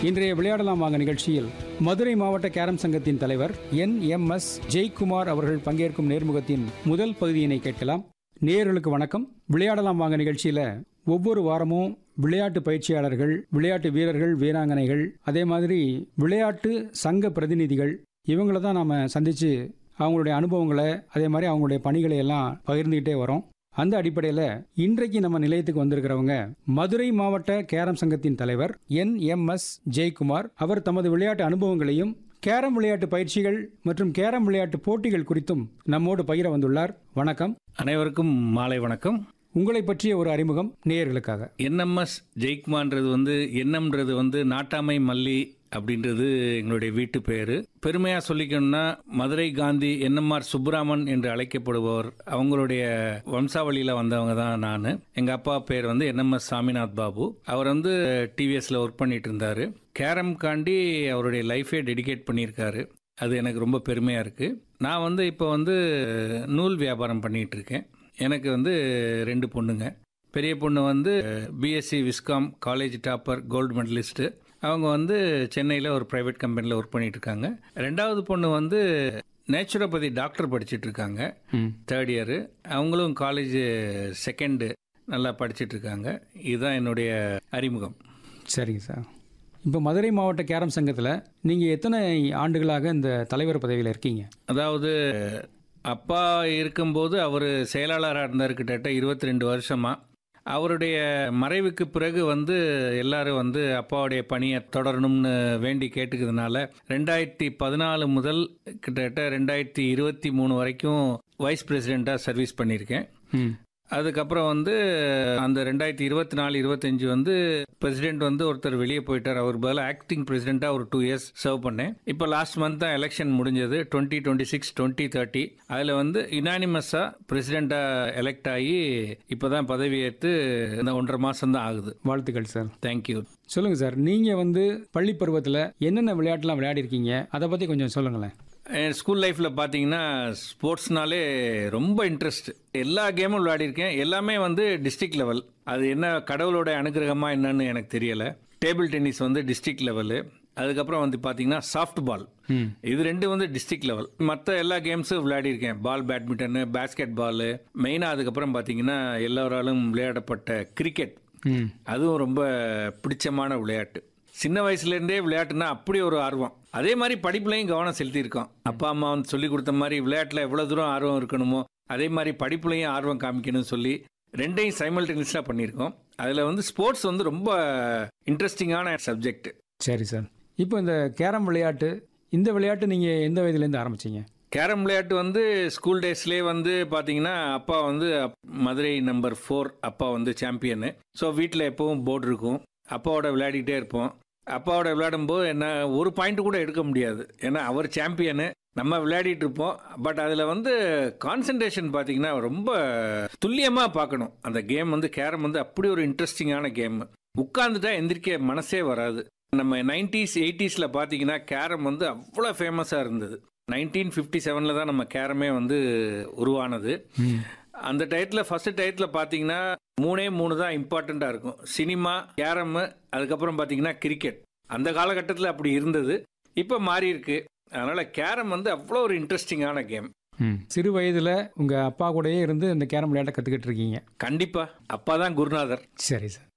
இன்றைய விளையாடலாம் வாங்க நிகழ்ச்சியில் மதுரை மாவட்ட கேரம் சங்கத்தின் தலைவர் என் எம் எஸ் ஜெய்குமார் அவர்கள் பங்கேற்கும் நேர்முகத்தின் முதல் பகுதியினை கேட்கலாம் நேயர்களுக்கு வணக்கம் விளையாடலாம் வாங்க நிகழ்ச்சியில ஒவ்வொரு வாரமும் விளையாட்டு பயிற்சியாளர்கள் விளையாட்டு வீரர்கள் வீராங்கனைகள் அதே மாதிரி விளையாட்டு சங்க பிரதிநிதிகள் இவங்கள தான் நாம சந்திச்சு அவங்களுடைய அனுபவங்களை அதே மாதிரி அவங்களுடைய பணிகளை எல்லாம் பகிர்ந்துகிட்டே வரோம் அந்த அடிப்படையில் இன்றைக்கு நம்ம நிலையத்துக்கு வந்திருக்கிறவங்க மதுரை மாவட்ட கேரம் சங்கத்தின் தலைவர் என் எம் எஸ் ஜெயக்குமார் அவர் தமது விளையாட்டு அனுபவங்களையும் கேரம் விளையாட்டு பயிற்சிகள் மற்றும் கேரம் விளையாட்டு போட்டிகள் குறித்தும் நம்மோடு பகிர வந்துள்ளார் வணக்கம் அனைவருக்கும் மாலை வணக்கம் உங்களை பற்றிய ஒரு அறிமுகம் நேயர்களுக்காக என்எம்எஸ் ஜெய்குமான்றது வந்து எண்ணம்ன்றது வந்து நாட்டாமை மல்லி அப்படின்றது எங்களுடைய வீட்டு பேரு பெருமையா சொல்லிக்கணும்னா மதுரை காந்தி என்எம்ஆர் சுப்புராமன் என்று அழைக்கப்படுபவர் அவங்களுடைய வம்சாவளியில வந்தவங்க தான் நான் எங்க அப்பா பேர் வந்து என்எம்எஸ் சாமிநாத் பாபு அவர் வந்து டிவிஎஸ்ல ஒர்க் பண்ணிட்டு இருந்தாரு கேரம் காண்டி அவருடைய லைஃபே டெடிகேட் பண்ணியிருக்காரு அது எனக்கு ரொம்ப பெருமையா இருக்கு நான் வந்து இப்போ வந்து நூல் வியாபாரம் பண்ணிட்டு இருக்கேன் எனக்கு வந்து ரெண்டு பொண்ணுங்க பெரிய பொண்ணு வந்து BSc viscom college topper gold medalist அவங்க வந்து சென்னையில் ஒரு ப்ரைவேட் கம்பெனியில் ஒர்க் பண்ணிட்டு இருக்காங்க ரெண்டாவது பொண்ணு வந்து நேச்சுரோபதி டாக்டர் படிச்சிட்டு இருக்காங்க தேர்ட் இயரு அவங்களும் காலேஜ் செகண்டு நல்லா படிச்சிட்டு இருக்காங்க இதுதான் என்னுடைய அறிமுகம் சரிங்க சார் இப்போ மதுரை மாவட்ட கேரம் சங்கத்தில் நீங்கள் எத்தனை ஆண்டுகளாக இந்த தலைவர் பதவியில் இருக்கீங்க அதாவது அப்பா இருக்கும்போது அவர் செயலாளராக இருந்தார் கிட்டத்தட்ட இருபத்தி ரெண்டு வருஷமா அவருடைய மறைவுக்கு பிறகு வந்து எல்லாரும் வந்து அப்பாவுடைய பணியை தொடரணும்னு வேண்டி கேட்டுக்கிறதுனால ரெண்டாயிரத்தி பதினாலு முதல் கிட்டத்தட்ட ரெண்டாயிரத்தி இருபத்தி மூணு வரைக்கும் வைஸ் பிரசிடெண்ட்டாக சர்வீஸ் பண்ணியிருக்கேன் ம் அதுக்கப்புறம் வந்து அந்த ரெண்டாயிரத்தி இருபத்தி நாலு இருபத்தஞ்சு வந்து பிரசிடென்ட் வந்து ஒருத்தர் வெளியே போயிட்டார் அவர் பதிலாக ஆக்டிங் பிரசிடென்ட்டாக ஒரு டூ இயர்ஸ் சர்வ் பண்ணேன் இப்போ லாஸ்ட் மந்த் தான் எலெக்ஷன் முடிஞ்சது twenty twenty six twenty thirty அதில் வந்து யுனானிமஸாக பிரசிடெண்ட்டாக எலெக்ட் ஆகி இப்போ தான் பதவியேற்று இந்த ஒன்றரை மாதம் தான் ஆகுது வாழ்த்துக்கள் சார் தேங்க்யூ சொல்லுங்க சார் நீங்க வந்து பள்ளி பருவத்தில் என்னென்ன விளையாட்டுலாம் விளையாடி இருக்கீங்க அதை பத்தி கொஞ்சம் சொல்லுங்களேன் என் ஸ்கூல் லைஃப்பில் பார்த்தீங்கன்னா ஸ்போர்ட்ஸ்னாலே ரொம்ப இன்ட்ரெஸ்ட் எல்லா கேமும் விளையாடிருக்கேன் எல்லாமே வந்து டிஸ்ட்ரிக்ட் லெவல் அது என்ன கடவுளோட அனுகிரகமா என்னன்னு எனக்கு தெரியல டேபிள் டென்னிஸ் வந்து டிஸ்ட்ரிக்ட் லெவலு அதுக்கப்புறம் வந்து பார்த்தீங்கன்னா சாஃப்ட் பால் ம் இது ரெண்டு வந்து டிஸ்ட்ரிக்ட் லெவல் மற்ற எல்லா கேம்ஸும் விளையாடிருக்கேன் பால் பேட்மிண்டனு பேஸ்கெட் பாலு மெயினாக அதுக்கப்புறம் பார்த்தீங்கன்னா எல்லோராலும் விளையாடப்பட்ட கிரிக்கெட் ம் அதுவும் ரொம்ப பிடிச்சமான விளையாட்டு சின்ன வயசுல இருந்தே விளையாட்டுனா அப்படி ஒரு ஆர்வம் அதே மாதிரி படிப்புலையும் கவனம் செலுத்தியிருக்கோம் அப்பா அம்மா வந்து சொல்லி கொடுத்த மாதிரி விளையாட்டுல எவ்வளவு தூரம் ஆர்வம் இருக்கணுமோ அதே மாதிரி படிப்புலையும் ஆர்வம் காமிக்கணும்னு சொல்லி ரெண்டையும் சைமல்டேனியஸாக பண்ணியிருக்கோம் அதில் வந்து ஸ்போர்ட்ஸ் வந்து ரொம்ப இன்ட்ரெஸ்டிங்கான சப்ஜெக்ட் சரி சார் இப்போ இந்த கேரம் விளையாட்டு இந்த விளையாட்டு நீங்க எந்த வயதுலேருந்து ஆரம்பிச்சீங்க கேரம் விளையாட்டு வந்து ஸ்கூல் டேஸ்லேயே வந்து பார்த்தீங்கன்னா அப்பா வந்து அப்- மதுரை நம்பர் ஃபோர் அப்பா வந்து சாம்பியனு ஸோ வீட்டில் எப்பவும் போர்டு இருக்கும் அப்பாவோட விளையாடிக்கிட்டே இருப்போம் அப்பாவோட விளையாடும்போது என்ன ஒரு பாயிண்ட் கூட எடுக்க முடியாது ஏன்னா அவர் சாம்பியனு நம்ம விளையாடிட்டு இருப்போம் பட் அதில் வந்து கான்சன்ட்ரேஷன் பார்த்தீங்கன்னா ரொம்ப துல்லியமாக பார்க்கணும் அந்த கேம் வந்து கேரம் வந்து அப்படி ஒரு இன்ட்ரெஸ்டிங்கான கேம் உட்காந்துட்டா எந்திரிக்க மனசே வராது நம்ம நைன்டிஸ் எயிட்டிஸில் பார்த்தீங்கன்னா கேரம் வந்து அவ்வளோ ஃபேமஸாக இருந்தது நைன்டீன் ஃபிஃப்டி செவனில் தான் நம்ம கேரமே வந்து உருவானது அந்த டயத்தில் ஃபர்ஸ்ட் டயத்தில் பார்த்தீங்கன்னா மூணே மூணு தான் இம்பார்ட்டண்ட்டாக இருக்கும் சினிமா கேரமு அதுக்கப்புறம் பார்த்தீங்கன்னா கிரிக்கெட் அந்த காலகட்டத்தில் அப்படி இருந்தது இப்போ மாறி இருக்கு அதனால கேரம் வந்து அவ்வளோ ஒரு இன்ட்ரெஸ்டிங்கான கேம் ம் சிறு வயதுல உங்க அப்பா கூடயே இருந்து இந்த கேரம் விளையாட்டை கத்துக்கிட்டு இருக்கீங்க கண்டிப்பா அப்பா தான் குருநாதர் சரி சார்